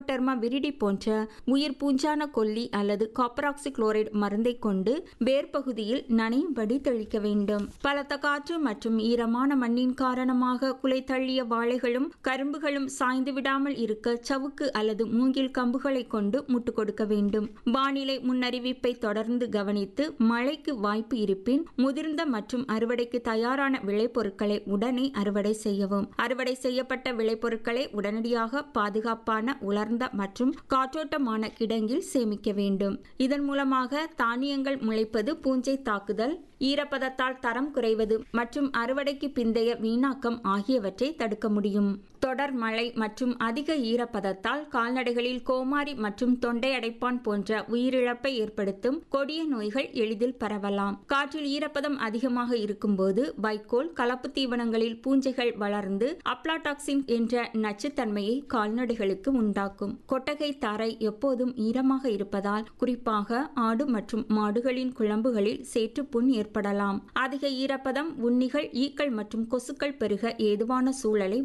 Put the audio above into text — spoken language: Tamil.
ட்ரைகோடெர்மா விரிடி போன்ற உயிர் பூஞ்சான கொல்லி அல்லது காப்பராக்சி குளோரைடு மருந்தை கொண்டு வேர் பகுதியில் நனையும்படி தெளிக்க வேண்டும் பலத்த காற்று மற்றும் ஈரமான மண்ணின் காரணமாக குலை தள்ளிய வாழைகளும் கரும்புகளும் சாய்ந்து விடாமல் இருக்க சவுக்கு அல்லது மூங்கில் கம்புகளை கொண்டு முட்டு கொடுக்க வேண்டும் வானிலை முன்னறிவிப்பை தொடர்ந்து கவனித்து மழைக்கு வாய்ப்பு இருப்பின் முதிர்ந்த மற்றும் அறுவடைக்கு தயாரான விளைபொருட்களை உடனே அறுவடை செய்யவும் அறுவடை செய்யப்பட்ட விளைபொருட்களை உடனடியாக பாதுகாப்பான உலர்ந்த மற்றும் காற்றோட்டமான கிடங்கில் சேமிக்க வேண்டும் இதன் மூலமாக தானியங்கள் முளைப்பது பூஞ்சை தாக்குதல் ஈரப்பதத்தால் தரம் குறைவது மற்றும் அறுவடைக்கு பிந்தைய வீணாக்கம் ஆகியவற்றை தடுக்க முடியும் தொடர் மழை மற்றும் அதிக ஈரப்பதத்தால் கால்நடைகளில் கோமாரி மற்றும் தொண்டை அடைப்பான் போன்ற உயிரிழப்பை ஏற்படுத்தும் கொடிய நோய்கள் எளிதில் பரவலாம் காற்றில் ஈரப்பதம் அதிகமாக இருக்கும்போது வைக்கோல் கலப்பு தீவனங்களில் பூஞ்சைகள் வளர்ந்து அப்ளாடாக்சின் என்ற நச்சுத்தன்மையை கால்நடைகளுக்கு உண்டாக்கும் கொட்டகை தரை எப்போதும் ஈரமாக இருப்பதால் குறிப்பாக ஆடு மற்றும் மாடுகளின் குழம்புகளில் சேற்றுப்புண் ஏற்படலாம் அதிக ஈரப்பதம் உண்ணிகள் ஈக்கள் மற்றும் கொசுக்கள் பெருக ஏதுவான சூழலை